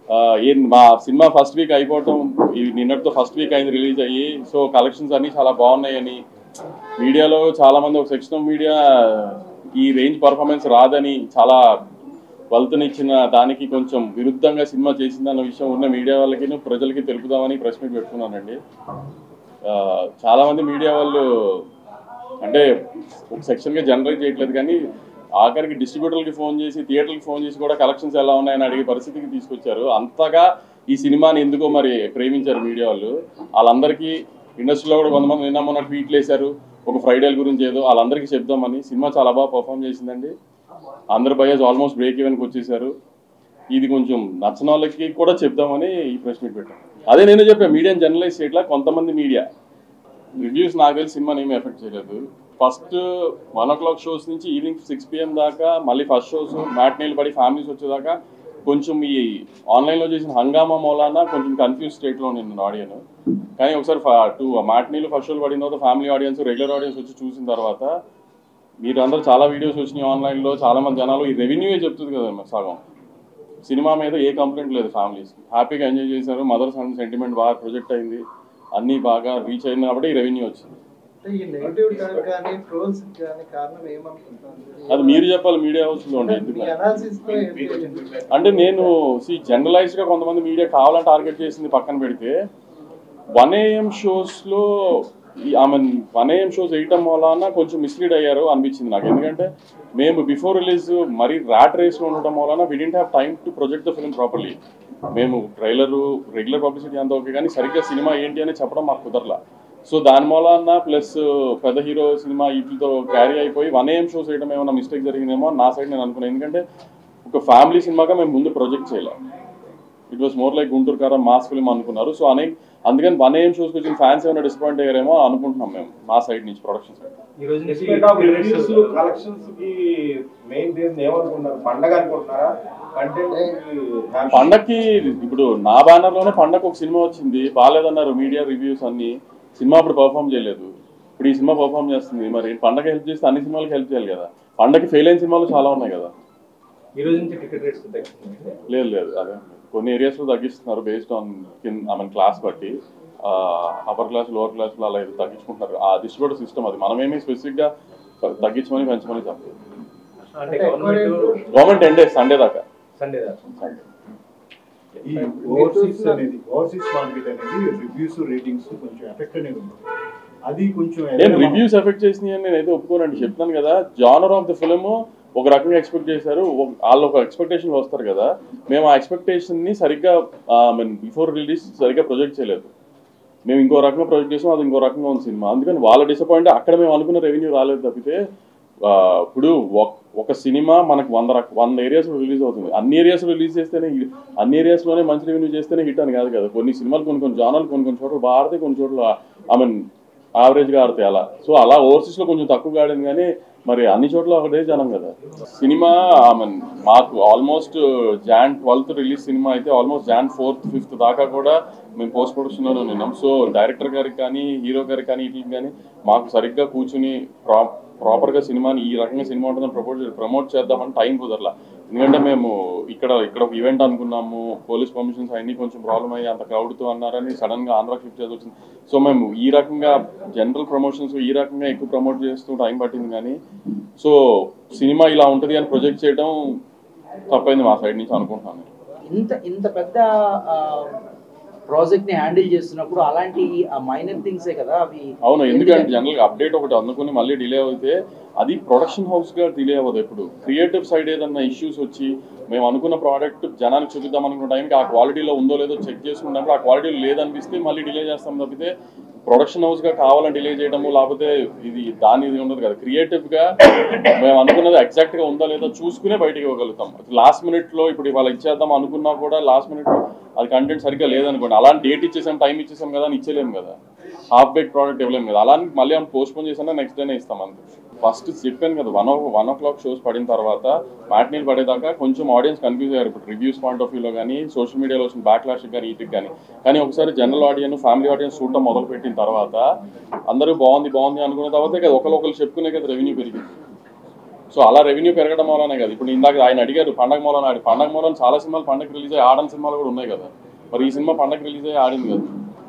ఆ, ఏ మా cinema first week అయిపోవటం ఈ నిన్నటితో ఫస్ట్ వీక్ అయింది రిలీజ్ అయ్యి సో కలెక్షన్స్ అన్ని చాలా బాగున్నాయని మీడియాలో చాలా మంది ఒక సెక్షన్ ఆఫ్ మీడియా ఈ రేంజ్ పర్ఫార్మెన్స్ రాదని చాలా వల్తనిచ్చిన దానికి కొంచెం విరుద్ధంగా సినిమా చేసిందన్న విషయం ఉన్న మీడియా వాళ్ళకి ప్రజలకి తెలుపుదామని ప్రెస్ మీట్ పెట్టుకున్నానండి ఆ, చాలా మంది మీడియా వాళ్ళు అంటే ఒక సెక్షన్గా జనరేట్ చేయట్లేదు కానీ ఆఖరికి డిస్ట్రిబ్యూటర్లకి ఫోన్ చేసి థియేటర్కి ఫోన్ చేసి కూడా కలెక్షన్స్ ఎలా ఉన్నాయని అడిగే పరిస్థితికి తీసుకొచ్చారు అంతగా ఈ సినిమాని ఎందుకో మరి ప్రేమించారు మీడియా వాళ్ళు వాళ్ళందరికీ ఇండస్ట్రీలో కూడా కొంతమంది నిన్న మొన్న ట్వీట్లు వేశారు ఒక ఫ్రైడేల గురించి ఏదో వాళ్ళందరికీ చెప్దామని సినిమా చాలా బాగా పర్ఫామ్ చేసిందండి అందరు బయస్ ఆల్మోస్ట్ బ్రేక్ ఈవెన్కి వచ్చేసారు ఇది కొంచెం నచ్చిన వాళ్ళకి కూడా చెప్దామని ఈ ప్రెస్ మీట్ పెట్టాం అదే నేను చెప్పాను మీడియాని జర్నలైజ్ చేయట్లా కొంతమంది మీడియా రివ్యూస్ నాకు తెలిసి సినిమాని ఏమీ ఎఫెక్ట్ చేయలేదు first one o'clock shows నుంచి ఈవినింగ్ సిక్స్ పిఎం దాకా మళ్ళీ ఫస్ట్ షోస్ మ్యాట్నీలు పడి ఫ్యామిలీస్ వచ్చేదాకా కొంచెం ఈ ఆన్లైన్లో చేసిన హంగామా మూలాన కొంచెం కన్ఫ్యూజ్ స్టేట్లో నేను ఆడియన్ కానీ ఒకసారి టూ మ్యాట్నీలు ఫస్ట్ షోలు పడిన తర్వాత ఫ్యామిలీ ఆడియన్స్ రెగ్యులర్ ఆడియన్స్ వచ్చి చూసిన తర్వాత మీరు అందరూ చాలా వీడియోస్ వచ్చినాయి ఆన్లైన్లో చాలా మంది జనాలు ఈ రెవెన్యూయే చెప్తుంది కదా సగం సినిమా మీద ఏ కంప్లైంట్ లేదు ఫ్యామిలీస్కి హ్యాపీగా ఎంజాయ్ చేశారు మదర్ సన్ సెంటిమెంట్ బాగా ప్రొజెక్ట్ అయింది అన్నీ బాగా రీచ్ అయింది కాబట్టి ఈ రెవెన్యూ వచ్చింది అంటే ఈ నెగిటివ్ టాక్ కానీ ట్రోల్స్ కానీ కారణం ఏమనుకుంటున్నారు అది మీరు చెప్పాలి మీడియా హౌస్లో ఉండి ఎందుకు మీ అనాలిసిస్ తో ఏంటి అంటే నేను సి జనరలైజ్ గా కొంతమంది మీడియా కావాలని టార్గెట్ చేసింది పక్కన పెడితే వన్ ఏఎం షోస్ లో I mean one AM shows వేయటం వలన కొంచెం మిస్లీడ్ అయ్యారు అనిపించింది నాకు ఎందుకంటే మేము బిఫోర్ రిలీజ్ మరీ ర్యాట్ రేస్ లో ఉండటం వలన we didn't have time to project the film properly మేము ట్రైలర్ రెగ్యులర్ పబ్లిసిటీ అంతా ఓకే కానీ సరిగ్గా సినిమా ఏంటి అని చెప్పడం మాకు కుదరలా సో దాని మూలాన ప్లస్ పెద్ద హీరో సినిమా వీటితో క్యారీ అయిపోయి వన్ ఏఎం షోస్ వేయడం ఏమైనా మిస్టేక్ జరిగిందేమో అని నా సైడ్ నేను అనుకున్నాను ఎందుకంటే ఒక ఫ్యామిలీ సినిమాగా మేము ముందు ప్రొజెక్ట్ చేయలేం it was more like Guntur Kaaram mass film అనుకున్నారు సో అనే అందుకని వన్ ఏఎం షోస్కి వచ్చిన ఫ్యాన్స్ ఏమైనా డిసప్పాయింట్ అయ్యారేమో అనుకుంటున్నాం మేము మా సైడ్ నుంచి ప్రొడక్షన్ సైడ్ ఈ రోజు నుంచి ఇన్స్పైట్ ఆఫ్ రివ్యూస్ కలెక్షన్స్ కి మెయిన్ రీజన్ ఏమనుకుంటున్నారు పండగ అనుకుంటున్నారా కంటెంట్ పండక్కి ఇప్పుడు నా బ్యానర్ లోనే పండగ ఒక సినిమా వచ్చింది బాగాలేదన్నారు మీడియా రివ్యూస్ అన్ని సినిమా అప్పుడు పర్ఫామ్ చేయలేదు ఇప్పుడు ఈ సినిమా పర్ఫామ్ చేస్తుంది మరి పండగ హెల్ప్ చేస్తే అన్ని సినిమాలకి హెల్ప్ చేయాలి కదా పండగకి ఫెయిల్ అయిన సినిమాలు చాలా ఉన్నాయి కదా ఈ రోజు నుంచి టికెట్ రేట్స్ తగ్గుతుంది లేదు లేదు అదే కొన్ని ఏరియాస్లో తగ్గిస్తున్నారు బేస్డ్ ఆన్ కింద ఐ మీన్ క్లాస్ బట్టి అప్పర్ క్లాస్ లోవర్ క్లాస్లో అలా ఏదో తగ్గించుకుంటున్నారు ఆ డిస్ట్రిబ్యూటర్ సిస్టమ్ అది మనమేమి స్పెసిఫిక్గా తగ్గించమని పెంచమని చెప్పలేదు అంటే గవర్నమెంట్ గవర్నమెంట్ ఎండ్ సండే దాకా సండే దాకా సండే ఈ ఓవర్సీస్ అనేది ఓవర్సీస్ మార్కెట్ అనేది రివ్యూస్ రేటింగ్స్ కొంచెం ఎఫెక్ట్ అనేది ఉంది అది కొంచెం నేను ఏదైనా మనం- రివ్యూస్ ఎఫెక్ట్ చేసినాయి అని నేనైతే ఒప్పుకోనండి చెప్తాను కదా జానర్ ఆఫ్ ద ఫిల్మ్ ఒక రకంగా ఎక్స్పెక్ట్ చేశారు ఒక- వాళ్ళు ఒక ఎక్స్పెక్టేషన్ వస్తారు కదా మేము ఆ ఎక్స్పెక్టేషన్ ని సరిగ్గా మీన్ బిఫోర్ రిలీజ్ సరిగ్గా ప్రొజెక్ట్ చేయలేదు మేము ఇంకో రకంగా ప్రొజెక్ట్ చేసాం అది ఇంకో రకంగా ఉంది సినిమా అందుకని వాళ్ళ డిసప్పాయింట్ అక్కడ మేము అనుకున్న రెవెన్యూ రాలేదు తప్పితే ఆ, ఇప్పుడు ఒక- ఒక సినిమా మనకు వంద రక వంద ఏరియాస్ రిలీజ్ అవుతుంది అన్ని ఏరియాస్ రిలీజ్ చేస్తేనే hit- అన్ని ఏరియాస్ లోనే మంచి రెవెన్యూ చేస్తేనే హిట్ అని కాదు కదా కొన్ని సినిమాలు కొన్ని కొన్ని జానాలు కొన్ని కొన్ని చోట్ల బాగా ఆడతాయి కొన్ని చోట్ల ఐ మీన్ యావరేజ్ గా ఆడతాయి అలా సో అలా ఓవర్సీస్ లో కొంచెం తక్కువగా ఆడింది కానీ మరి అన్ని చోట్ల ఒకటే జనం కదా సినిమా ఐ మీన్ మాకు ఆల్మోస్ట్ జాన్ ట్వెల్త్ రిలీజ్ సినిమా అయితే ఆల్మోస్ట్ జాన్ ఫోర్త్ ఫిఫ్త్ దాకా కూడా మేము పోస్ట్ ప్రొడక్షన్ లోనే ఉన్నాం సో డైరెక్టర్ గారికి కానీ హీరో గారికి కానీ వీటికి కానీ మాకు సరిగ్గా కూర్చుని ప్రా ప్రాపర్ గా సినిమాని ఈ రకంగా సినిమా ఉంటుందని ప్రపోజ్ ప్రమోట్ చేద్దామని టైం కుదరలా ఎందుకంటే మేము ఇక్కడ ఇక్కడ ఒక ఈవెంట్ అనుకున్నాము పోలీస్ పర్మిషన్స్ అన్ని కొంచెం ప్రాబ్లం అయ్యి అంత crowd తో అన్నారని సడన్ గా ఆంధ్ర షిఫ్ట్ చేసి వచ్చింది సో మేము ఈ రకంగా జనరల్ ప్రమోషన్స్ ఈ రకంగా ఎక్కువ ప్రమోట్ చేస్తూ టైం పట్టింది కానీ సో సినిమా ఇలా ఉంటుంది అని ప్రొజెక్ట్ చేయడం తప్పైంది మా సైడ్ నుంచి అనుకుంటున్నాను ఇంత ఇంత పెద్ద ప్రాజెక్ట్ ని హ్యాండిల్ చేస్తున్నప్పుడు అలాంటి మైనర్ థింగ్సే కదా అవి అవును ఎందుకంటే జనరల్ గా అప్డేట్ ఒకటి అందుకుని మళ్ళీ డిలే అయితే అది ప్రొడక్షన్ హౌస్ గా డిలే అవ్వదు ఎప్పుడు క్రియేటివ్ సైడ్ ఏదన్నా ఇష్యూస్ వచ్చి మేము అనుకున్న ప్రోడక్ట్ జనానికి చూపిద్దాం అనుకున్న టైంకి ఆ క్వాలిటీలో ఉందో లేదో చెక్ చేసుకున్నప్పుడు ఆ క్వాలిటీ లేదనిపిస్తే మళ్ళీ డిలే చేస్తాం తప్పితే ప్రొడక్షన్ హౌస్ గా కావాలని డిలే చేయడము లేకపోతే ఇది దాని ఇది ఉండదు కదా క్రియేటివ్ గా మేము అనుకున్నది ఎగ్జాక్ట్ గా ఉందా లేదో చూసుకునే బయటకి ఇవ్వగలుగుతాం లాస్ట్ మినిట్ లో ఇప్పుడు ఇవాళ ఇచ్చేద్దాం అనుకున్నా కూడా లాస్ట్ మినిట్ లో అది కంటెంట్ సరిగ్గా లేదనుకోండి అలాంటి డేట్ ఇచ్చేసాం టైం ఇచ్చేసాం కదా అని ఇచ్చేలేము కదా హాఫ్ బేక్ ప్రోడక్ట్ ఇవ్వలేము కదా అలా అని మళ్ళీ పోస్ట్ పోన్ చేసినా నెక్స్ట్ డేనే ఇస్తాం అంతే ఫస్ట్ చెప్పాను కదా one o one o'clock shows పడిన తర్వాత మ్యాట్నీలు పడేదాకా కొంచెం ఆడియన్స్ కన్ఫ్యూజ్ అయ్యారు ఇప్పుడు రివ్యూస్ పాయింట్ ఆఫ్ వ్యూలో కానీ సోషల్ మీడియాలో వచ్చిన బ్యాక్ లాష్ కానీ వీటికి కానీ కానీ ఒకసారి జనరల్ ఆడియన్స్ ఫ్యామిలీ ఆడియన్స్ చూడటం మొదలు పెట్టిన తర్వాత అందరూ బాగుంది బాగుంది అనుకున్న తర్వాత కదా ఒకరు ఒకరు చెప్పుకునే కదా రెవెన్యూ పెరిగింది సో అలా రెవెన్యూ పెరగడం వల్లనే కదా ఇప్పుడు ఇందాక ఆయన అడిగారు పండగ మూలన ఆడి పండగ మూలన చాలా సినిమాలు పండగ రిలీజ్ అయ్యి ఆడని సినిమాలు కూడా ఉన్నాయి కదా మరి ఈ సినిమా పండగ రిలీజ్ అయ్యి ఆడింది కదా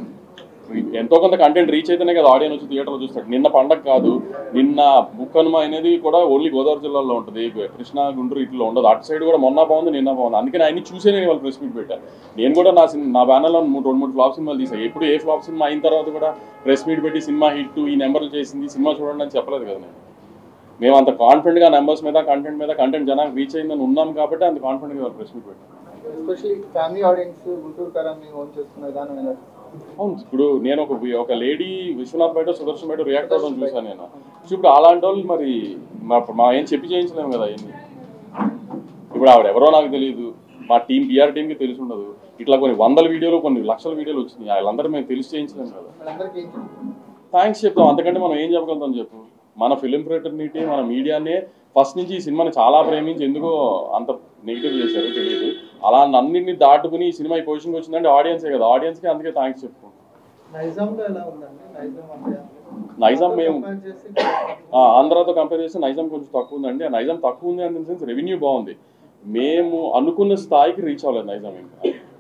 ఎంతో కొంత కంటెంట్ రీచ్ అయితేనే కదా ఆడియన్స్ వచ్చి థియేటర్లో చూస్తాడు నిన్న పండగ కాదు నిన్న బుక్కనుమ అనేది కూడా ఓన్లీ గోదావరి జిల్లాలో ఉంటుంది కృష్ణా గుంటూరు ఇట్లా ఉండదు అటు సైడ్ కూడా మొన్న బాగుంది నిన్న బాగుంది అందుకని ఆయన్ని చూసే నేను వాళ్ళు ప్రెస్ మీట్ పెట్టాను నేను కూడా నా సినిమా నా బ్యానర్లో మూడు రెండు మూడు ఫ్లాప్ సినిమాలు తీసాను ఎప్పుడు ఏ ఫ్లాప్ సినిమా అయిన తర్వాత కూడా ప్రెస్ మీట్ పెట్టి సినిమా హిట్ ఈ నెంబర్లు చేసింది సినిమా చూడండి అని చెప్పలేదు కదా నేను మేము అంత కాన్ఫిడెంట్గా నెంబర్స్ మీద కంటెంట్ మీద కంటెంట్ జనానికి రీచ్ అయిందని ఉన్నాం కాబట్టి అంత కాన్ఫిడెంట్గా ప్రెస్ మీట్ పెట్టాను ఎస్పెషల్లీ ఫ్యామిలీ ఆడియన్స్ గుంటూరు కరాన్ని ఓన్ చేసుకునే విధానం ఎలా అవును ఇప్పుడు నేను ఒక ఒక లేడీ విశ్వనాథ్ బయట సుదర్శన్ బయట రియాక్ట్ అవ్వడం చూసాను నేను సో ఇప్పుడు అలాంటి వాళ్ళు మరి మా మా ఏం చెప్పి చేయించలేము కదా అవన్నీ ఇప్పుడు ఆవిడ ఎవరో నాకు తెలియదు మా టీం పిఆర్ టీంకి తెలిసి ఉండదు ఇట్లా కొన్ని వందల వీడియోలు కొన్ని లక్షల వీడియోలు వచ్చినాయి వాళ్ళందరూ మేము తెలిసి చేయించలేము కదా వాళ్ళందరికీ ఏం చెప్తారు? థ్యాంక్స్ చెప్తాం అంతకంటే మనం ఏం చెప్పగలుగుతాం చెప్పు మన ఫిలిం ఫ్రెటర్నిటీ మన మీడియానే ఫస్ట్ నుంచి ఈ సినిమాని చాలా ప్రేమించి ఎందుకో అంత నెగిటివ్ చేశారు తెలియదు అలా అన్నింటిని దాటుకుని ఈ సినిమా ఈ పొజిషన్కి వచ్చిందంటే ఆడియన్సే కదా ఆడియన్స్కి అందుకే థ్యాంక్స్ చెప్పుకుంటాం నైజాంలో ఎలా ఉందండి నైజాం అంటే నైజాం మేము compare చేసి ఆ, ఆంధ్రాతో కంపేర్ చేస్తే నైజాం కొంచెం తక్కువ ఉందండి ఆ నైజాం తక్కువ ఉంది అనే సెన్స్ రెవెన్యూ బాగుంది మేము అనుకున్న స్థాయికి రీచ్ అవ్వలేదు నైజాం ఇంకా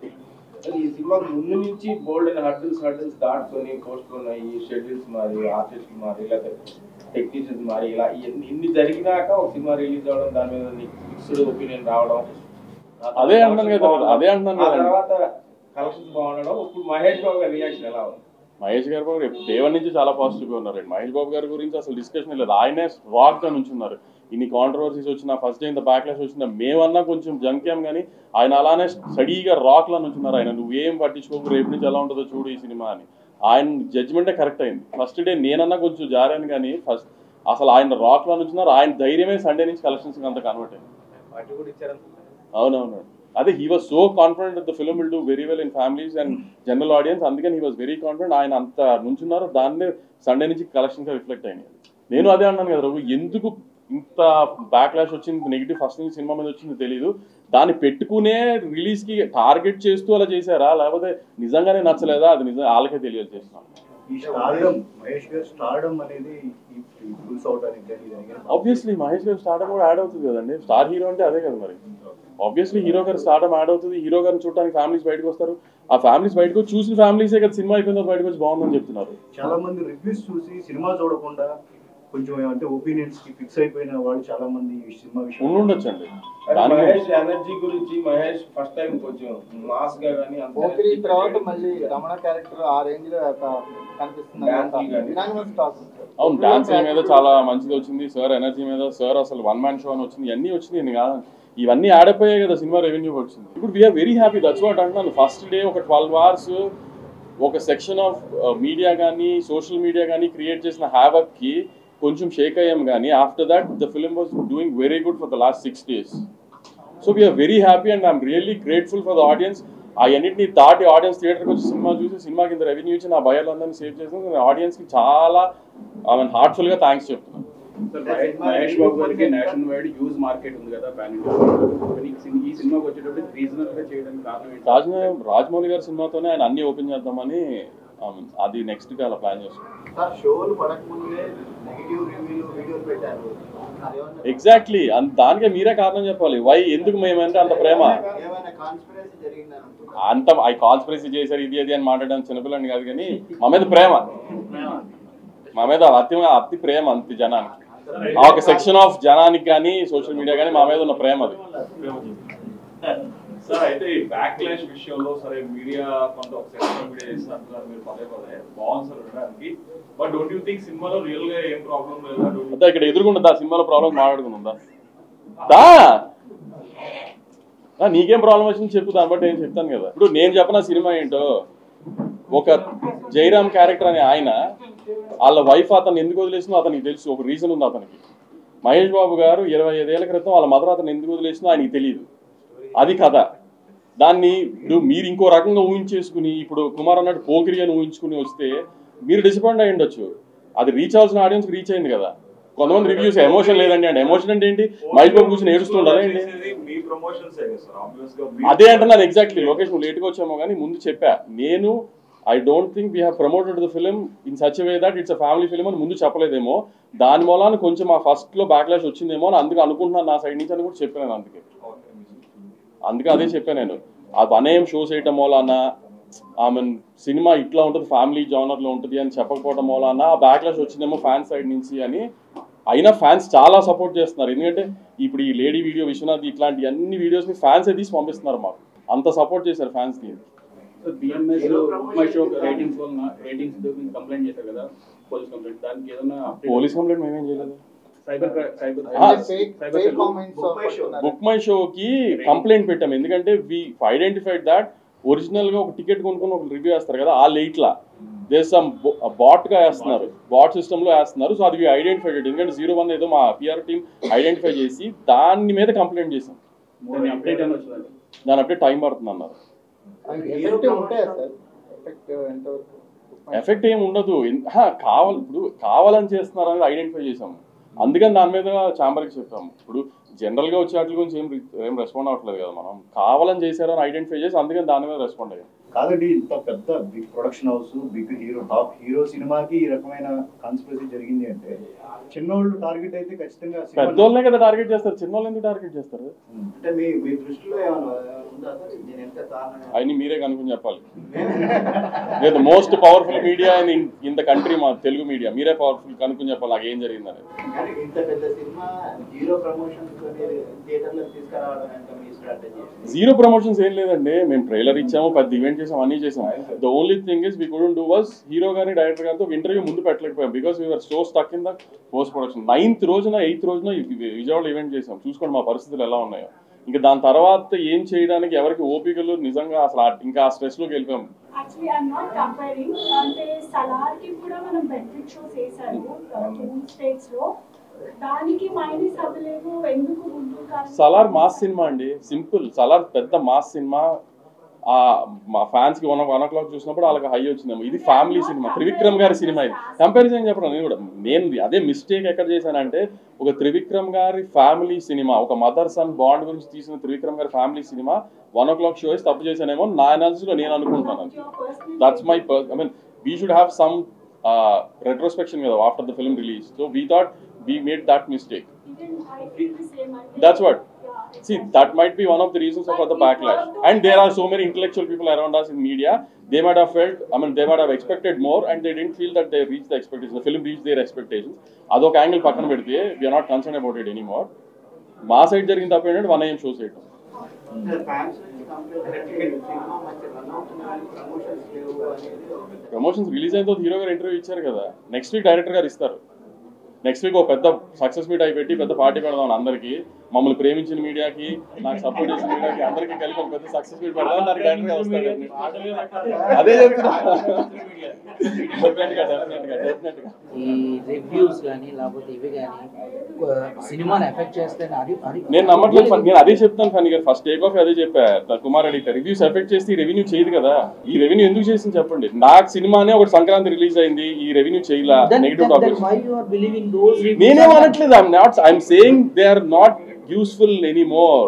అసలు ఈ సినిమాకి ముందు నుంచి బోల్డ్ అండ్ హర్డిల్స్ హర్డిల్స్ దాటుకొని పోస్ట్ పోన్ అయ్యి షెడ్యూల్స్ మారి ఆర్టిస్ట్ మారి లేకపోతే టెక్నీషియన్స్ మారి ఇలా ఇన్ని ఇన్ని జరిగినాక ఒక సినిమా రిలీజ్ అవ్వడం దాని మీద ఫిక్స్డ్ ఒపీనియన్ రావడం అదే అంటున్నాను కదా, అదే అంటున్నాను ఆ కదా. తర్వాత కలెక్షన్స్ బాగుండడం ఇప్పుడు మహేష్ బాబు గారి రియాక్షన్ ఎలా ఉంది మహేష్ గారు బాబు రేపు దేవన్ నుంచి చాలా పాజిటివ్గా ఉన్నారండి మహేష్ బాబు గారి గురించి అసలు డిస్కషన్ లేదు ఆయనే రాక్ గా నుంచున్నారు ఇన్ని కాంట్రవర్సీస్ వచ్చినా ఫస్ట్ డే ఇంత బ్యాక్లాష్ వచ్చినా మేమన్నా కొంచెం జంక్యాం కానీ ఆయన అలానే స్టడీగా రాక్ లా నుంచున్నారు ఆయన నువ్వేం పట్టించుకోకు రేపు నుంచి ఎలా ఉంటుందో చూడు ఈ సినిమా అని ఆయన జడ్జిమెంటే కరెక్ట్ అయింది ఫస్ట్ డే నేనన్నా కొంచెం జారాను కానీ ఫస్ట్ అసలు ఆయన రాక్ లా నుంచున్నారు ఆయన ధైర్యమే సండే నుంచి కలెక్షన్స్ అంత కన్వర్ట్ అయింది పార్టీ కూడా ఇచ్చారనుకుంటాను అవునవును అదే he was so confident the film will do very well in families and general audience అందుకని హీ వాజ్ వెరీ కాన్ఫిడెంట్ ఆయన అంత నుంచున్నారు దాన్నే సండే నుంచి కలెక్షన్స్ రిఫ్లెక్ట్ అయినాయి నేను అదే అన్నాను కదా రఘు ఎందుకు ఇంత బ్యాక్లాష్ వచ్చింది నెగిటివ్ ఫస్ట్ నుంచి సినిమా మీద వచ్చింది తెలియదు దాన్ని పెట్టుకునే రిలీజ్ కి టార్గెట్ చేస్తూ అలా చేశారా లేకపోతే నిజంగానే నచ్చలేదా అది నిజం వాళ్ళకే తెలియాలి చేస్తున్నాను ఈ స్టార్డమ్ మహేష్ గారు స్టార్డమ్ అనేది ప్రూఫ్ అవడానికి కానీ దానికి కానీ ఆబ్వియస్లీ మహేష్ గారు స్టార్ట్ కూడా యాడ్ అవుతుంది కదండి స్టార్ హీరో అంటే అదే కదా మరి ఆబ్వియస్లీ హీరో గారు స్టార్టమ్ యాడ్ అవుతుంది హీరో గారిని చూడడానికి ఫ్యామిలీస్ బయటకు వస్తారు ఆ ఫ్యామిలీస్ బయటకు వచ్చి చూసిన ఫ్యామిలీసే కదా సినిమా అయిపోయిన తర్వాత బయటకు వచ్చి బాగుందని చెప్తున్నారు చాలా మంది రివ్యూస్ చూసి సినిమా చూడకుండా కొంచెం అంటే ఒపీనియన్స్ కి ఫిక్స్ అయిపోయిన వాళ్ళు చాలా మంది ఈ సినిమా విషయం ఉండుండొచ్చండి కానీ దాని మహేష్ ఎనర్జీ గురించి మహేష్ ఫస్ట్ టైం కొంచెం మాస్ గా కానీ అంత పోకిరి energy తర్వాత పెట్టి- మళ్ళీ రమణ క్యారెక్టర్ ఆ రేంజ్ లో కనిపిస్తుంది Dance లు కానీ. Unanimous talk. అవును డాన్స్ మీద చాలా మంచిది వచ్చింది సార్ ఎనర్జీ మీద సార్ అసలు వన్ మ్యాన్ షో అని వచ్చింది ఇవన్నీ వచ్చినాయి నేను కాదు ఇవన్నీ యాడ్ అయిపోయాయి కదా సినిమా రెవెన్యూ వచ్చింది ఇప్పుడు we are very happy that's what అంటున్నాను ఫస్ట్ డే ఒక ట్వెల్వ్ అవర్స్ ఒక సెక్షన్ ఆఫ్ మీడియా కానీ సోషల్ మీడియా కానీ క్రియేట్ చేసిన హ్యావక్ కి కొంచెం షేక్ అయ్యాం కానీ after that the film was doing very good for the last six days so we are very happy and I'm really grateful for the audience అవన్నింటిని దాటి audience థియేటర్కి వచ్చి సినిమా చూసి సినిమా కింద రెవెన్యూ ఇచ్చి నా భయాలందరినీ సేవ్ చేసిన ఆడియన్స్కి చాలా ఐ హార్ట్ఫుల్గా థ్యాంక్స్ చెప్తున్నాను సార్ మహేష్ మహేష్ బాబు గారికి నేషనల్ వైడ్ హ్యూజ్ మార్కెట్ ఉంది కదా పాన్ ఇండియా కానీ ఈ సిన్- ఈ సినిమాకి వచ్చేటప్పుడు రీజనల్ గా చేయడానికి కారణం ఏంటి రాజమౌళి రాజమౌళి గారి సినిమాతోనే ఆయన అన్ని ఓపెన్ చేద్దామని I mean, అది నెక్స్ట్ గా అలా ప్లాన్ చేస్తున్నాం సార్ షోలు పడకముందే నెగిటివ్ రివ్యూలు వీడియోలు పెట్టారు అదేమన్నా ఎగ్జాక్ట్లీ దానికే మీరే కారణం చెప్పాలి వై ఎందుకు మేమంటే అంత ప్రేమ ఏమైనా కాన్స్పిరసీ జరిగిందని అనుకుంటున్నారు అంత ఐ కాన్స్పిరసీ చేశారు ఇది అది అని మాట్లాడడం చిన్నపిల్లని కాదు కానీ మా మీద ప్రేమ మా మీద అతి అతి ప్రేమ అంత జనానికి ఆ ఒక సెక్షన్ ఆఫ్ జనానికి కానీ సోషల్ మీడియా కానీ మా మీద ఉన్న ప్రేమ అది సార్ అయితే ఈ బ్యాక్ క్లాష్ విషయంలో సరే మీడియా కొంత ఒక సెక్షన్ మీడియా చేస్తున్నారు మీరు పదే పదే బాగుంది సార్ వినడానికి బట్ డోంట్ యూ థింక్ సినిమాలో రియల్ గా ఏం ప్రాబ్లం లేదా Don't you అంతా ఇక్కడ ఎదురుకుండా దా సినిమాలో ప్రాబ్లం మాట్లాడుకుందా దా ఆ, నీకేం ప్రాబ్లం వచ్చింది చెప్పు దాన్ని బట్టి నేను చెప్తాను కదా ఇప్పుడు నేను చెప్పిన సినిమా ఏంటో ఒక జైరామ్ క్యారెక్టర్ అనే ఆయన వాళ్ళ వైఫ్ అతను ఎందుకు వదిలేసిందో అతనికి తెలుసు ఒక రీజన్ ఉంది అతనికి మహేష్ బాబు గారు ఇరవై ఐదేళ్ల క్రితం వాళ్ళ మదర్ అతను ఎందుకు వదిలేసిందో ఆయనకి తెలియదు అది కథ దాన్ని ఇప్పుడు మీరు ఇంకో రకంగా ఊహించేసుకుని ఇప్పుడు కుమార్ అన్నట్టు పోకిరి అని ఊహించుకుని వస్తే మీరు డిసప్పాయింట్ అయ్యి ఉండొచ్చు అది రీచ్ అవ్వాల్సిన ఆడియన్స్ రీచ్ అయింది కదా కొంతమంది రివ్యూస్ ఎమోషన్ లేదండి అంటే ఎమోషన్ అంటే ఏంటి మహేష్ బాబు కూర్చొని ఏడుస్తుండాలా ఏంటి చేసేది మీ ప్రమోషన్స్ సార్ ఆబ్వియస్ గా అదే అంటున్నాను ఎగ్జాక్ట్లీ లొకేషన్ లేట్గా వచ్చామో కానీ ముందు చెప్పా నేను I don't think we have promoted the film in such way that it's a family film అని ముందు చెప్పలేదేమో దాని మూలాన కొంచెం ఆ ఫస్ట్లో బ్యాక్లాష్ వచ్చిందేమో అని అందుకే అనుకుంటున్నాను నా సైడ్ నుంచి అని కూడా చెప్పాను అందుకే అందుకే అదే చెప్పాను నేను ఆ అనేం షో చేయటం మూలాన ఆమె సినిమా ఇట్లా ఉంటుంది ఫ్యామిలీ జానర్లో ఉంటుంది అని చెప్పకపోవడం మూలాన ఆ బ్యాక్లాష్ వచ్చిందేమో ఫ్యాన్స్ సైడ్ నుంచి అని అయినా ఫ్యాన్స్ చాలా సపోర్ట్ చేస్తున్నారు ఎందుకంటే ఇప్పుడు ఈ లేడీ వీడియో విశ్వనాథ్ ఇట్లాంటి అన్ని వీడియోస్ని ఫ్యాన్స్ తీసి పంపిస్తున్నారు మాకు అంత సపోర్ట్ చేశారు ఫ్యాన్స్కి so BMS my show ratings వల్ల రేటింగ్స్ కంప్లైంట్ చేశారు కదా పోలీస్ కంప్లైంట్ దానికి ఏదైనా పోలీస్ కంప్లైంట్ మేమేం చేయలేదు సైబర్ సైబర్ ఆ, fake cyber fake cell comments book my షోకి కంప్లైంట్ పెట్టాం ఎందుకంటే వి ఐడెంటిఫైడ్ దాట్ ఒరిజినల్ గా ఒక టికెట్ కొనుక్కొని ఒక రివ్యూ వేస్తారు కదా ఆ లైట్లా దేశం బాట్ గా వేస్తున్నారు బాట్ సిస్టమ్ లో వేస్తున్నారు సో అది వి ఐడెంటిఫైడ్ ఎందుకంటే జీరో వన్ ఏదో మా పిఆర్ టీమ్ ఐడెంటిఫై చేసి దాని మీద కంప్లైంట్ చేసాం దాని అప్డేట్ అని వచ్చింది దాని అప్పుడే టైం పడుతుంది అన్నారు ఎఫెక్టివ్ ఉంటాయా సార్ ఎఫెక్ట్ ఎంతవరకు ఎఫెక్ట్ ఏమి ఉండదు ఎన్- హా, కావాలి ఇప్పుడు కావాలని చేస్తున్నారు అనేది ఐడెంటిఫై చేసాము అందుకని దాని మీద ఛాంబర్కి చెప్పాము ఇప్పుడు జనరల్ గా వచ్చే వాటి గురించి ఏం రి- ఏం రెస్పాండ్ అవ్వట్లేదు కదా మనం కావాలని చేశారు అని ఐడెంటిఫై చేసి అందుకని దాని మీద రెస్పాండ్ అయ్యాం కాదండి ఇంత పెద్ద big production house big hero top hero సినిమాకి ఈ రకమైన కాన్స్పిరసీ జరిగింది అంటే చిన్నోళ్ళు టార్గెట్ అయితే ఖచ్చితంగా సినిమా- పెద్దోళ్ళనే కదా టార్గెట్ చేస్తారు చిన్నోళ్ళు ఎందుకు టార్గెట్ చేస్తారు అంటే మీ మీ దృష్టిలో ఏమైనా ఉందా సార్ నేను ఎంత కారణం అవన్నీ మీరే కనుక్కొని చెప్పాలి లేదు most powerful media in in the country మా తెలుగు మీడియా మీరే పవర్ఫుల్ కనుక్కొని చెప్పాలి నాకు ఏం జరిగిందని కానీ ఇంత పెద్ద సినిమా జీరో ప్రమోషన్ థియేటర్లో తీసుకురావడం ఎంత మీ స్ట్రాటజీ జీరో ప్రమోషన్స్ ఏం లేదండి మేము ట్రైలర్ ఇచ్చాము పెద్ద ఈవెంట్ చేసాం అన్ని చేసాం the only thing is we couldn't do was hero గారి డైరెక్టర్ గారితో ఇంటర్వ్యూ ముందు పెట్టలేకపోయాం because we are so stuck in the post production ninth రోజున ఎయిత్ రోజున ఈ విజయవాడ ఈవెంట్ చేసాం చూసుకోండి మా పరిస్థితులు ఎలా ఉన్నాయో ఇంకా దాని తర్వాత ఏం చేయడానికి ఎవరికి ఓపికలు నిజంగా అసలు ఆ- ఇంకా ఆ స్ట్రెస్ లోకి వెళ్ళిపోయాం యాక్చువల్లీ ఐఎమ్ నాట్ కంపేరింగ్ అంటే సలార్ కి కూడా మనం బెనిఫిట్ షోస్ వేసారు టూ స్టేట్స్ లో దానికి మైనస్ అవ్వలేదు ఎందుకు గుంటూరు కారం- సలార్ మాస్ సినిమా అండి సింపుల్ సలార్ పెద్ద మాస్ సినిమా ఆ మా ఫ్యాన్స్ కి వన్ వన్ ఓ క్లాక్ చూసినప్పుడు వాళ్ళకి హై వచ్చిందేమో ఇది ఫ్యామిలీ సినిమా త్రివిక్రమ్ గారి సినిమా ఇది కంపారిజన్ చెప్పడం నేను కూడా నేను అదే మిస్టేక్ ఎక్కడ చేశానంటే ఒక త్రివిక్రమ్ గారి ఫ్యామిలీ సినిమా ఒక మదర్ సన్ బాండ్ గురించి తీసిన త్రివిక్రమ్ గారి ఫ్యామిలీ సినిమా వన్ ఓ క్లాక్ షో వేసి తప్పు చేశానేమో నా అనాలిసిస్ లో నేను అనుకుంటున్నాను Your personal that's my I mean we should have some retrospection కదా after the film release so we thought we made that mistake Even I feel the same. అంటే- That's what. Yeah, See, that might be one of the reasons for the backlash. And there are so many intellectual people around us in media. They might have felt, I mean, they might have expected more, and they didn't feel that they reached the expectations. The film reached their expectations. అదొక angle పక్కన పెడితే we are not concern about it anymore మా side జరిగిన తప్పు ఏంటంటే one ఏం show చేయటం fans నుంచి కంప్లైంట్ సినిమా మంచి రన్ అవుతుంది కానీ ప్రమోషన్స్ లేవు అనేది ఒక పెద్ద ప్రమోషన్స్ రిలీజ్ అయిన తర్వాత హీరో గారు ఇంటర్వ్యూ ఇచ్చారు కదా నెక్స్ట్ వీక్ డైరెక్టర్ గారు ఇస్తారు నెక్స్ట్ వీక్ ఒక పెద్ద సక్సెస్ మీట్ అయి పెట్టి పెద్ద పార్టీ పెడదాం అందరికి మమ్మల్ని ప్రేమించిన మీడియాకి నాకు సపోర్ట్ చేసిన మీడియాకి అందరికీ కలిపి ఒక పెద్ద సక్సెస్ మీట్ పెడదాం దానికి డైరెక్టర్ గారు వస్తారు అదే చెప్తున్నా డెఫినెట్గా డెఫినెట్గా డెఫినెట్గా ఈ రివ్యూస్ కానీ లేకపోతే ఇవి కానీ సినిమాని ఎఫెక్ట్ చేస్తాయని అది అది నేను నమ్మట్లేదు ఫన్- నేను అదే చెప్తాను ఫనీ గారు ఫస్ట్ టేక్ ఆఫ్ అదే చెప్పా త- కుమార్ అడిగితే రివ్యూస్ ఎఫెక్ట్ చేస్తే ఈ రెవెన్యూ చేయదు కదా ఈ రెవెన్యూ ఎందుకు చేసింది చెప్పండి నాకు సినిమానే ఒకటి సంక్రాంతి రిలీజ్ అయింది ఈ రెవెన్యూ చేయలా Then- negative then- then topic why you are believing those reviews నేనేం are- అనట్లేదు I'm not I'm saying they are not useful anymore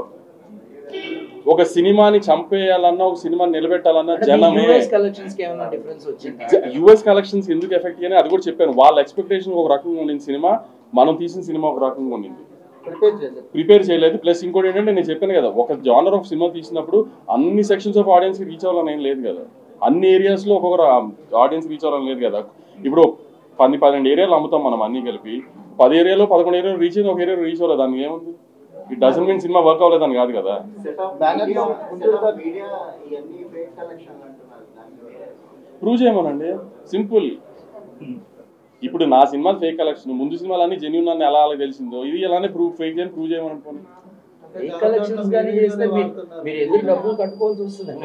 ఒక సినిమాని చంపేయాలన్నా ఒక సినిమాని నిలబెట్టాలన్నా అంటే జనమే యూఎస్ కలెక్షన్స్ కి ఏమైనా డిఫరెన్స్ వచ్చిందా యుఎస్ కలెక్షన్స్ ఎందుకు ఎఫెక్ట్ అని అది కూడా చెప్పాను వాళ్ళ ఎక్స్పెక్టేషన్ ఒక రకంగా ఉండింది సినిమా మనం తీసిన సినిమా ఒక రకంగా ఉండింది ప్రిపేర్ చేశారు ప్రిపేర్ చేయలేదు ప్లస్ ఇంకోటి ఏంటంటే నేను చెప్పాను కదా ఒక జానర్ ఆఫ్ సినిమా తీసినప్పుడు అన్ని సెక్షన్స్ ఆఫ్ ఆడియన్స్ కి రీచ్ అవ్వాలని ఏం లేదు కదా అన్ని ఏరియాస్ లో ఒక్కొక్క ఆడియన్స్ రీచ్ అవ్వాలని లేదు కదా ఇప్పుడు పది పన్నెండు ఏరియాలు అమ్ముతాం మనం అన్ని కలిపి పది ఏరియాలో పదకొండు ఏరియాలో రీచ్ అయింది ఒక ఏరియా రీచ్ అవ్వలేదు దానికి ఏముంది ఇట్ డజన్ మీన్ సినిమా వర్క్ అవ్వలేదని కాదు కదా సెట్ ఆఫ్ Banner మీడియా లో సెట్ ఆఫ్ మీడియా ఇవన్నీ ఫేక్ కలెక్షన్ అంటున్నారు దాన్ని వేరే ప్రూవ్ చేయమనండి సింపుల్ ఇప్పుడు నా సినిమా ఫేక్ కలెక్షన్ ముందు సినిమాలు అన్ని జెన్యున్ అని ఎలా అలా తెలిసిందో ఇది అలానే ప్రూవ్ ఫేక్ అని ప్రూవ్ చేయమనుకోండి ఈ కలెక్షన్స్ కానీ చేస్తే మీరు మీరు ఎదురు డబ్బులు కట్టుకోవాల్సి వస్తుంది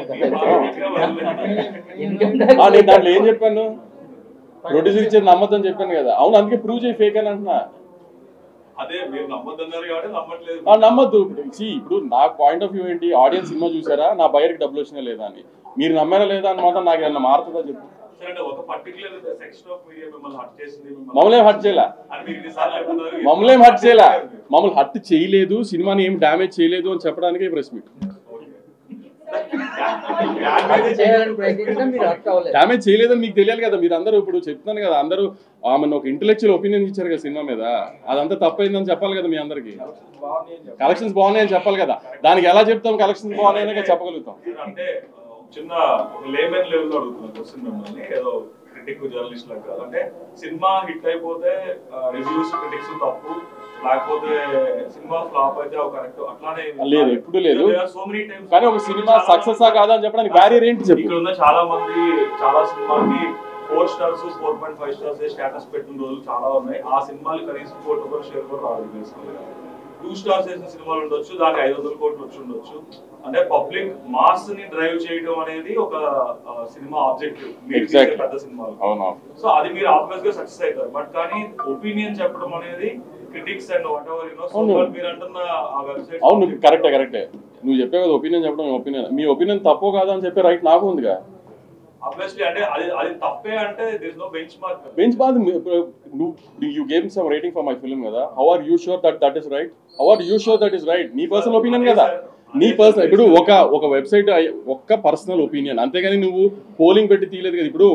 ఎందుకంటే ఆ, నేను దాంట్లో ఏం చెప్పాను ప్రొడ్యూసర్ ఇచ్చేది నమ్మద్దని చెప్పాను కదా అవును అందుకే ప్రూవ్ చేయి ఫేక్ అని అంటున్నా అదే మీరు నమ్మొద్దన్నారు కాబట్టి నమ్మట్లేదు ఆ, నమ్మద్దు ఇప్పుడు see, ఇప్పుడు నా పాయింట్ ఆఫ్ వ్యూ ఏంటి ఆడియన్స్ సినిమా చూసారా నా బయర్కి డబ్బులు వచ్చినా లేదా అని మీరు నమ్మారా లేదా అని మాత్రం నాకు ఏమన్నా మారుతుందా చెప్పు సరే అంటే ఒక పర్టికులర్ సెక్షన్ ఆఫ్ మీడియా మిమ్మల్ని హట్ చేసింది మిమ్మల్ని- మమ్మల్ని ఏం హట్ చేయలే అని మీరు ఇన్నిసార్లు చెప్తున్నారు. మమ్మల్ని ఏం హట్ చేయలే మమ్మల్ని హట్ చేయలేదు సినిమాని ఏం డ్యామేజ్ చేయలేదు అని చెప్పడానికి ప్రెస్ మీట్ అది చేయాలని ప్రయత్నించినా మీరు హర్ట్ అవ్వలేదు డ్యామేజ్ చేయలేదని మీకు తెలియాలి కదా మీరు అందరూ ఇప్పుడు చెప్తున్నాను కదా అందరూ ఆమెను ఒక ఇంటెలెక్చువల్ ఒపీనియన్ ఇచ్చారు కదా సినిమా మీద అదంతా తప్పైందని చెప్పాలి కదా మీ అందరికి కలెక్షన్స్ బాగున్నాయని చెప్పాలి కదా దానికి ఎలా చెప్తాం కలెక్షన్స్ బాగున్నాయని కదా చెప్పగలుగుతాం అంటే ఆ, చిన్న ఒక లేమెన్ లెవెల్ లో అడుగుతున్నా క్వశ్చన్ మిమ్మల్ని ఏదో క్రిటిక్ జర్నలిస్ట్ లాగా కాదు అంటే సినిమా హిట్ అయిపోతే రివ్యూస్ క్రిటిక్స్ తప్పు లేకపోతే సినిమా ఫ్లాప్ అయితే ఒక కరెక్ట్ అట్లానే లేదు, ఎప్పుడూ లేదు. సో మెనీ టైమ్స్ కానీ ఒక సినిమా సక్సెస్ ఆ కాదా అని చెప్పడానికి బ్యారియర్ ఏంటి చెప్పు ఇక్కడ ఉన్న చాలా మంది చాలా సినిమాకి four stars four point five stars status పెట్టిన రోజులు చాలా ఉన్నాయి ఆ సినిమాలు కనీసం కోటి రూపాయలు షేర్ కూడా రాదు బేసికల్గా టూ స్టార్స్ వేసిన సినిమాలు ఉండొచ్చు దానికి ఐదు వందల కోట్లు వచ్చి ఉండొచ్చు అంటే పబ్లిక్ మాస్ ని డ్రైవ్ చేయడం అనేది ఒక ఆ, సినిమా ఆబ్జెక్టివ్ మీరు తీసే Exactly. పెద్ద సినిమాలు అవునా సో అది మీరు ఆబ్వియస్ గా సక్సెస్ అవుతారు బట్ కానీ ఒపీనియన్ చెప్పడం అనేది critics and whatever you know so అవును. మీరు అంటున్న ఆ వెబ్సైట్ అవును కరెక్టే కరెక్టే నువ్వు చెప్పే కదా ఒపీనియన్ చెప్పడం ఒపీనియన్ మీ ఒపీనియన్ తప్పో కాదా అని చెప్పే రైట్ నాకు ఉందిగా ఆబ్వియస్లీ అంటే అది అది తప్పే అంటే this no benchmark bench బాద్ నువ్వు you gave some rating for my film కదా how are you sure that that is right how are you sure that is right నీ పర్సనల్ ఒపీనియన్ కదా నీ పర్సనల్ ఇప్పుడు ఒక ఒక వెబ్సైట్ ఒక్క పర్సనల్ ఒపీనియన్ అంతేగాని నువ్వు పోలింగ్ పెట్టి తీయలేదు కదా ఇప్పుడు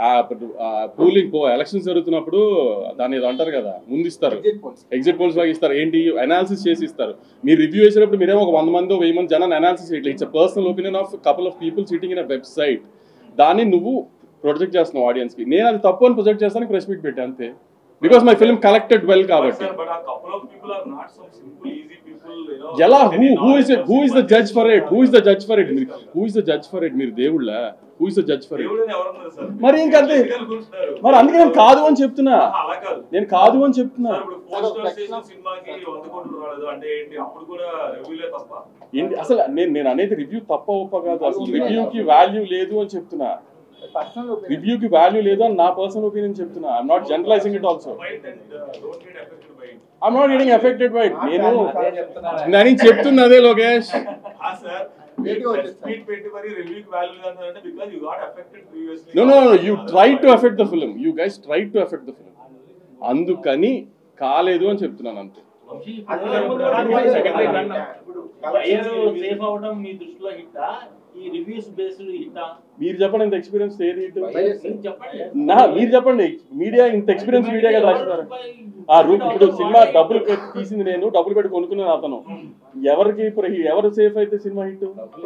పోలింగ్ ఎలక్షన్స్ జరుగుతున్నప్పుడు దాన్ని ఏదో అంటారు కదా ముందు ఇస్తారు ఎగ్జిట్ పోల్స్ లాగా ఇస్తారు ఏంటి అనాలిసిస్ చేసి ఇస్తారు మీరు రివ్యూ చేసేటప్పుడు మీరేమో ఒక వంద మంది వెయ్యి మంది జనాన్ని అనాలిసిస్ చేయట్లేదు it's personal opinion of couple of people sitting in a website దాన్ని నువ్వు ప్రొజెక్ట్ చేస్తున్నావు ఆడియన్స్ కి నేను అది తప్పు అని ప్రొజెక్ట్ చేస్తాను ప్రెస్ మీట్ పెట్టా అంతే because my film collected well కాబట్టి Sir, but a couple of people are not some simple, easy people, you know. ఎలా Any who who is knowledge who is the and judge for it who is the judge for it who is the judge for it మీరు దేవుళ్ళ who is the judge for it దేవుడని ఎవరున్నారు sir? మరి ఇంకంతే ఎందుకు అనుకుంటున్నారు? మరి అందుకే నేను కాదు అని చెప్తున్నా ఆహా, అలా కాదు. నేను కాదు అని చెప్తున్నా సార్, ఇప్పుడు ఫోర్ స్టార్ స్టేషన్ సినిమాకి వంద కోట్లు రాలేదు అంటే ఏంటి అప్పుడు కూడా రివ్యూలే తప్ప ఏంటి అసలు నేను నేను అనేది రివ్యూ తప్ప ఒప్ప కాదు అసలు రివ్యూకి వాల్యూ లేదు అని చెప్తున్నా పర్సనల్ ఒపీనియన్ రివ్యూకి వాల్యూ లేదు అని నా పర్సనల్ ఒపీనియన్ చెప్తున్నా I'm not generalising it also mind and don't get affected by it I'm not getting affected by నేను అదే చెప్తున్నారు నేను చెప్తున్నా అదే లోకేష్ ఆ సార్ Maybe వచ్చేది, sir. స్పీడ్ పెట్టి మరి రివ్యూకి వాల్యూ లేదంటే because you got affected previously no no you try to affect the film you guys try to affect the film అందుకని కాలేదు అని చెప్తున్నాను అంతే సేఫ్ అవడం మీ దృష్టిలో హిట్టా ఈ రివ్యూస్ బేస్డ్ హిట్టా మీరు చెప్పండి ఇంత ఎక్స్పీరియన్స్ ఏది ఇటు చెప్పండి నా మీరు చెప్పండి మీడియా ఇంత ఎక్స్పీరియన్స్ మీడియా కదా రాస్తున్నారు ఆ రూప్ ఇప్పుడు సినిమా డబ్బులు పెట్టి తీసింది నేను డబ్బులు పెట్టి కొనుక్కున్నాను అతను ఎవరికి ఇప్పుడు ఎవరు సేఫ్ అయితే సినిమా హిట్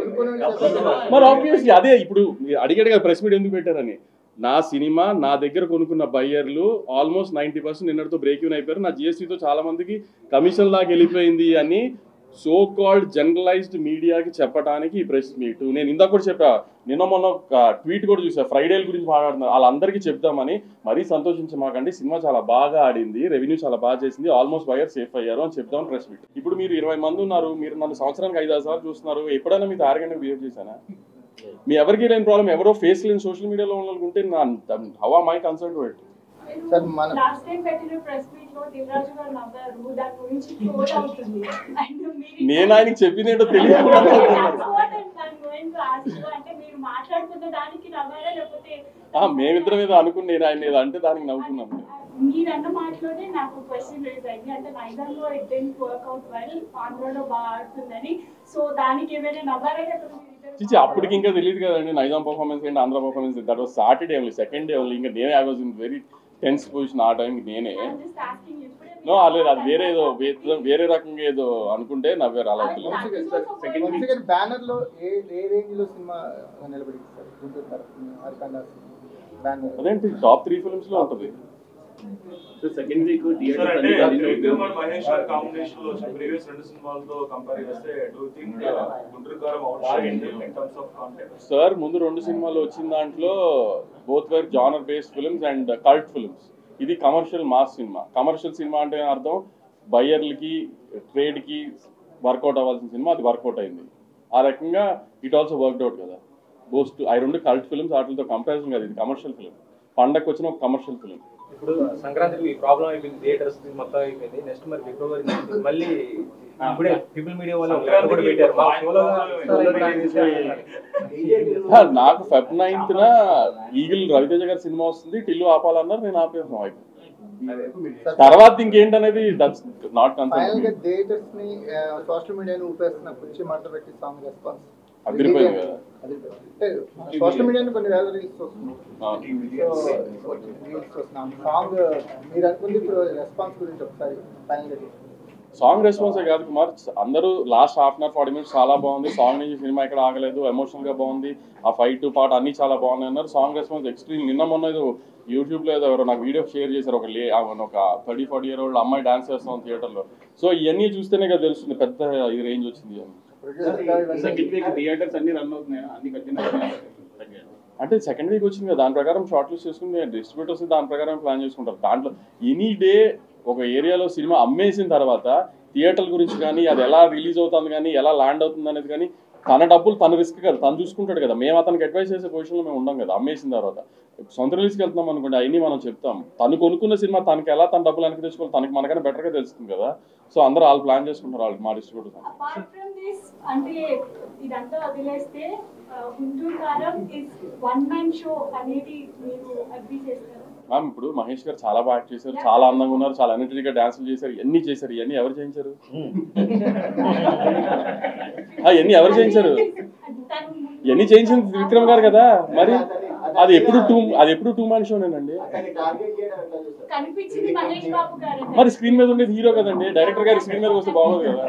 మరి ఆబ్వియస్లీ అదే ఇప్పుడు మీరు అడిగాడు కదా ప్రెస్ మీట్ ఎందుకు పెట్టారని నా సినిమా నా దగ్గర కొనుక్కున్న బయ్యర్లు ఆల్మోస్ట్ నైంటీ పర్సెంట్ నిన్నటితో బ్రేక్ ఇన్ అయిపోయారు నా జిఎస్టీతో చాలా మందికి కమిషన్ లాగా వెళ్ళిపోయింది అని సో కాల్డ్ జనరలైజ్డ్ మీడియాకి చెప్పడానికి ఈ ప్రెస్ మీట్ నేను ఇందాక కూడా చెప్పా నిన్న మొన్న ఒక ట్వీట్ కూడా చూసా ఫ్రైడేల గురించి మాట్లాడుతున్నారు వాళ్ళందరికీ చెప్దామని మరీ సంతోషించమాకండి సినిమా చాలా బాగా ఆడింది రెవెన్యూ చాలా బాగా చేసింది ఆల్మోస్ట్ బయర్ సేఫ్ అయ్యారు అని చెప్దామని ప్రెస్ మీట్ ఇప్పుడు మీరు ఇరవై మంది ఉన్నారు మీరు నన్ను సంవత్సరానికి ఐదు ఆరు సార్లు చూస్తున్నారు ఎప్పుడైనా మీతో ఆరగంటకు బిహేవ్ చేశానా మీ ఎవరికి లేని ప్రాబ్లం ఎవరో ఫేస్ లేని సోషల్ మీడియాలో ఉంటే నా హవా మై కన్సర్న్ పెట్టి సార్ మన లాస్ట్ టైం పెట్టిన ప్రెస్ మీట్ లో దివరాజు గారు నవ్వారు దాని గురించి ట్రోల్ అవుతుంది అండ్ మీరు నేను ఆయనకి చెప్పింది ఏంటో తెలియదు That's what I'm going to ask you. అంటే మీరు మాట్లాడుతున్న దానికి నవ్వారా లేకపోతే ఆ, మేమిద్దరం ఏదో అనుకుని నేను ఆయన ఏదో అంటే దానికి నవ్వుకున్నాం మీరన్న మాటలోనే నాకు క్వశ్చన్ రేజ్ అయింది అంటే నైజాంలో it didn't work out well ఆంధ్రలో బాగా ఆడుతుందని సో దానికి ఏమైనా నవ్వారా లేకపోతే మీరిద్దరు చిచి అప్పటికి ఇంకా తెలియదు కదండి నైజాం పర్ఫార్మెన్స్ ఏంటి Andhra performance that was Saturday only second day only ఇంకా నేనే I was in very tense position ఆ టైంకి నేనే I'm just asking ఇప్పుడే మీరు నో లేదు అది వేరే ఏదో వే- వేరే రకంగా ఏదో అనుకుంటే నవ్వారు అలా సెకండ్ బ్యానర్ లో ఏ ఏ రేంజ్ లో సినిమా నిలబడింది సార్ గుంటూరు తరఫున అరకాండ బ్యానర్ అదేంటి టాప్ త్రీ ఫిల్మ్స్ లో ఉంటుంది సెకండ్ వీక్ సార్ అంటే త్రివిక్రమ్ అండ్ మహేష్ గారి కాంబినేషన్ లో వచ్చిన ప్రీవియస్ రెండు సినిమాలతో కంపేర్ చేస్తే do think Guntur Kaaram outshine in terms of content sir ముందు రెండు సినిమాలు వచ్చిన దాంట్లో both were genre based films and cult films ఇది కమర్షియల్ మాస్ సినిమా కమర్షియల్ సినిమా అంటే అర్థం బయ్యర్లకి ట్రేడ్కి వర్కౌట్ అవ్వాల్సిన సినిమా అది వర్కౌట్ అయింది ఆ రకంగా ఇట్ ఆల్సో వర్క్డ్ అవుట్ కదా బోస్ట్ ఆ రెండు కల్ట్ ఫిల్మ్స్ వాటితో కంపారిజన్ కదా ఇది కమర్షియల్ ఫిల్మ్ పండగకి వచ్చిన ఒక కమర్షియల్ ఫిల్మ్ ఇప్పుడు సంక్రాంతికి ఈ ప్రాబ్లం అయిపోయింది థియేటర్స్ మొత్తం అయిపోయింది నెక్స్ట్ మరి ఫిబ్రవరి నుంచి మళ్ళీ ఇప్పుడే పీపుల్ మీడియా వాళ్ళు ఒక letter కూడా పెట్టారు మా సోలోగా సోలో ప్లాన్ చేసి అంటున్నారు. నాకు ఫెబ్ నైన్త్ న ఈగిల్ రవితేజ గారి సినిమా వస్తుంది టిల్లు ఆపాలన్నారు నేను ఆపేసాను అయిపోయింది తర్వాత ఇంకేంటనేది దట్స్ నాట్ ఫైనల్ గా కన్సర్న్ థియేటర్స్ ని సోషల్ మీడియాని ఊపేస్తున్న కుర్చీ మడత పెట్టి సాంగ్ రెస్పాన్స్ అదిరిపోయింది కదా అంటే సోషల్ మీడియాలో కొన్ని వేల రీల్స్ వస్తున్నాయి ఆ. సో రీల్స్ వస్తున్నాం సాంగ్ మీరు అనుకుంది ఇప్పుడు రెస్పాన్స్ గురించి ఒకసారి ఫైనల్ సాంగ్ రెస్పాన్సే కాదు కుమార్ అందరూ last half an hour forty minutes చాలా బాగుంది సాంగ్ నుంచి సినిమా ఎక్కడ ఆగలేదు ఎమోషనల్ గా బాగుంది ఆ ఫైట్ పాట అన్ని చాలా బాగున్నాయి అన్నారు సాంగ్ రెస్పాన్స్ ఎక్స్ట్రీమ్ నిన్న మొన్న ఏదో యూట్యూబ్ లో ఏదో ఎవరో నాకు వీడియో షేర్ చేశారు ఒక లే ఆ ఒక థర్టీ ఫార్టీ ఇయర్ ఓల్డ్ అమ్మాయి డాన్స్ చేస్తాం థియేటర్ లో సో ఇవన్నీ చూస్తేనే కదా తెలుస్తుంది పెద్ద ఈ రేంజ్ వచ్చింది అని సెకండ్ వీక్ థియేటర్స్ అన్ని రన్ అవుతున్నాయి అన్ని కంటిన్యూ అంటే సెకండ్ వీక్ వచ్చింది కదా దాని ప్రకారం షార్ట్ లిస్ట్ చేసుకుని డిస్ట్రిబ్యూటర్స్ దాని ప్రకారం ప్లాన్ చేసుకుంటారు దాంట్లో ఎనీ డే ఒక ఏరియాలో సినిమా అమ్మేసిన తర్వాత థియేటర్ గురించి కానీ అది ఎలా రిలీజ్ అవుతుంది కానీ ఎలా ల్యాండ్ అవుతుంది అనేది కానీ తన డబ్బులు తన రిస్క్ కదా తను చూసుకుంటాడు కదా మేము అతనికి అడ్వైస్ చేసే పొజిషన్లో మేము ఉండం కదా అమ్మేసిన తర్వాత సొంత రిలీజ్కి వెళ్తున్నాం అనుకోండి అవన్నీ మనం చెప్తాం తను కొనుక్కున్న సినిమా తనకి ఎలా తన డబ్బులు వెనక్కి తెచ్చుకోవాలి తనకి మనకన్నా బెటర్గా తెలుస్తుంది కదా సో అందరూ వాళ్ళు ప్లాన్ చేసుకుంటారు వాళ్ళు మా డిస్ట్రిబ్యూటర్స్ అపార్ట్ ఫ్రమ్ దిస్ అంటే ఇదంతా వదిలేస్తే ఆ, గుంటూరు కారం ఇస్ వన్ మ్యాన్ షో అనేది మీరు అగ్రీ చేస్తారు మ్యామ్ ఇప్పుడు మహేష్ గారు చాలా బాగా యాక్ట్ చేశారు చాలా అందంగా ఉన్నారు చాలా ఎనర్జెటిక్ గా డాన్సులు చేశారు ఎన్ని చేశారు ఇవన్నీ ఎవరు చేయించారు ఆ, ఇవన్నీ ఎవరు చేయించారు ఇవన్నీ చేయించింది విక్రమ్ గారు కదా మరి అది ఎప్పుడు టూ అది ఎప్పుడు టూ మ్యాన్ షోనేనండి కనిపించింది మహేష్ బాబు గారు మరి స్క్రీన్ మీద ఉండేది హీరో కదండి డైరెక్టర్ గారి స్క్రీన్ మీద వస్తే బాగోదు కదా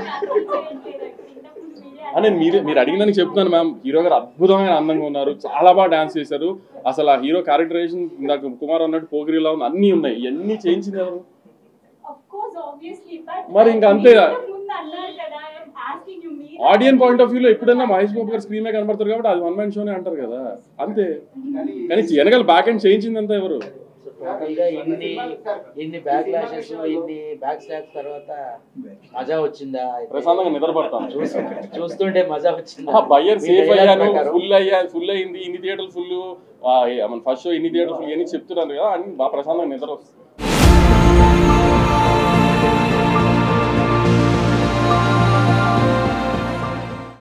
ఆ, నేను మీరు మీరు అడిగినని చెప్తున్నాను మ్యామ్ హీరో గారు అద్భుతమైన అందంగా ఉన్నారు చాలా బాగా డాన్స్ చేశారు అసలు ఆ హీరో క్యారెక్టరైజేషన్ ఇందాక కుమార్ అన్నట్టు పోగిరిలా ఉంది అన్నీ ఉన్నాయి ఇవన్నీ చేయించింది ఎవరు ఆఫ్ కోర్స్ ఆబ్వియస్లీ బట్ మరి ఇంకా అంతే. ముందు అన్నారు కదా asking you me audience point of వ్యూలో ఎప్పుడైనా మహేష్ బాబు గారు స్క్రీన్ మీద కనబడతారు కాబట్టి అది వన్ మ్యాన్ షోనే అంటారు కదా అంతే కానీ వెనకాల బ్యాక్ అండ్ చేయించిందంతా ఎవరు టోటల్ గా ఇన్ని ఇన్ని బ్యాక్ లాషెస్ ఇన్ని బ్యాక్ స్లాబ్స్ తర్వాత మజా వచ్చిందా ప్రశాంతంగా నిద్రపడతాను చూస్తూ- చూస్తుంటే మజా వచ్చిందా బయ్యర్ మీ సేఫ్ dialogue అయ్యాను ప్రకారం. ఫుల్ అయ్యా ఫుల్ అయింది ఇన్ని థియేటర్లు ఫుల్ ఫస్ట్ షో ఇన్ని థియేటర్లు ఫుల్ ఇవన్నీ చెప్తున్నారు కదా అని బాగా ప్రశాంతంగా నిద్ర వస్తుంది